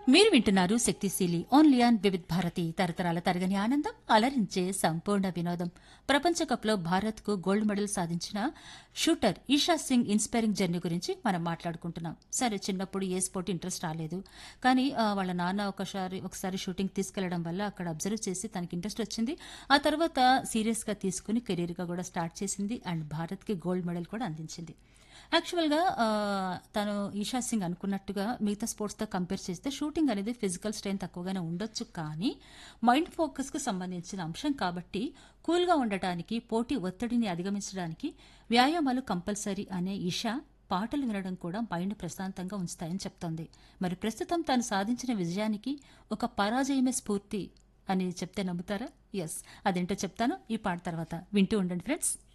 మీరు వింటున్నారు శక్తిశీలి ఓన్లీ ఆన్ వివిధ్ భారతి తరతరాల తరగని ఆనందం అలరించే సంపూర్ణ వినోదం ప్రపంచ కప్లో భారత్కు గోల్డ్ మెడల్ సాధించిన shooter Esha Singh inspiring journey గురించి మనం మాట్లాడుకుంటున్నాం సరే చిన్నప్పుడు ఏ స్పోర్ట్ ఇంట్రెస్ట్ రాలేదు కానీ ఆ, వాళ్ళ నాన్న ఒకసారి ఒకసారి షూటింగ్ తీసుకెళ్లడం వల్ల అక్కడ అబ్జర్వ్ చేసి తనకి ఇంట్రెస్ట్ వచ్చింది ఆ తర్వాత సీరియస్ గా తీసుకుని కెరీర్ గా కూడా స్టార్ట్ చేసింది అండ్ భారత్ కి గోల్డ్ మెడల్ కూడా అందించింది యాక్చువల్గా ఆ, తను ఈషా సింగ్ అనుకున్నట్టుగా మిగతా స్పోర్ట్స్తో కంపేర్ చేస్తే షూటింగ్ అనేది ఫిజికల్ స్ట్రెయిన్ తక్కువగానే ఉండొచ్చు కానీ మైండ్ ఫోకస్కు సంబంధించిన అంశం కాబట్టి కూల్గా ఉండటానికి పోటీ ఒత్తిడిని అధిగమించడానికి వ్యాయామాలు కంపల్సరీ అనే ఈషా పాటలు వినడం కూడా మైండ్ ప్రశాంతంగా ఉంచుతాయని చెప్తోంది మరి ప్రస్తుతం తాను సాధించిన విజయానికి ఒక పరాజయమే స్ఫూర్తి అని చెప్తే నమ్ముతారా ఎస్ అదేంటో చెప్తాను ఈ పాట తర్వాత వింటూ ఉండండి ఫ్రెండ్స్